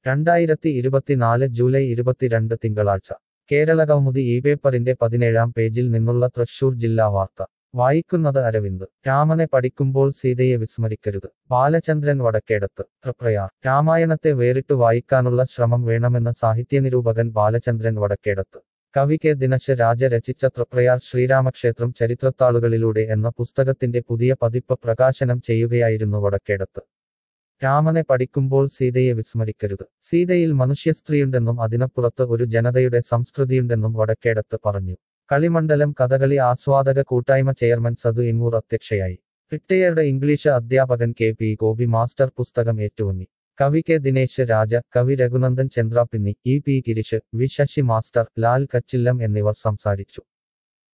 രണ്ടായിരത്തി ഇരുപത്തിനാല് ജൂലൈ ഇരുപത്തിരണ്ട് തിങ്കളാഴ്ച കേരളകൗമുദി ഈ പേപ്പറിന്റെ പതിനേഴാം പേജിൽ നിന്നുള്ള തൃശൂർ ജില്ലാ വാർത്ത വായിക്കുന്നത് അരവിന്ദ് രാമനെ പഠിക്കുമ്പോൾ സീതയെ വിസ്മരിക്കരുത് ബാലചന്ദ്രൻ വടക്കേടത്ത് തൃപ്രയാർ രാമായണത്തെ വേറിട്ടു വായിക്കാനുള്ള ശ്രമം വേണമെന്ന സാഹിത്യനിരൂപകൻ ബാലചന്ദ്രൻ വടക്കേടത്ത് കവി കെ ദിനശ രാജ രചിച്ച തൃപ്രയാർ ശ്രീരാമക്ഷേത്രം ചരിത്രത്താളുകളിലൂടെ എന്ന പുസ്തകത്തിന്റെ പുതിയ പതിപ്പ് പ്രകാശനം ചെയ്യുകയായിരുന്നു വടക്കേടത്ത് രാമനെ പഠിക്കുമ്പോൾ സീതയെ വിസ്മരിക്കരുത് സീതയിൽ മനുഷ്യസ്ത്രീയുണ്ടെന്നും അതിനപ്പുറത്ത് ഒരു ജനതയുടെ സംസ്കൃതിയുണ്ടെന്നും വടക്കേടത്ത് പറഞ്ഞു കളിമണ്ഡലം കഥകളി ആസ്വാദക കൂട്ടായ്മ ചെയർമാൻ സതു എങ്ങൂർ അധ്യക്ഷയായി റിട്ടയേർഡ് ഇംഗ്ലീഷ് അധ്യാപകൻ കെ പി ഗോപി മാസ്റ്റർ പുസ്തകം ഏറ്റുവാങ്ങി കവി കെ ദിനേശ് രാജ കവി Raghunandan Chandrapinni E P Girish V Sasi master Lal Kachillam എന്നിവർ സംസാരിച്ചു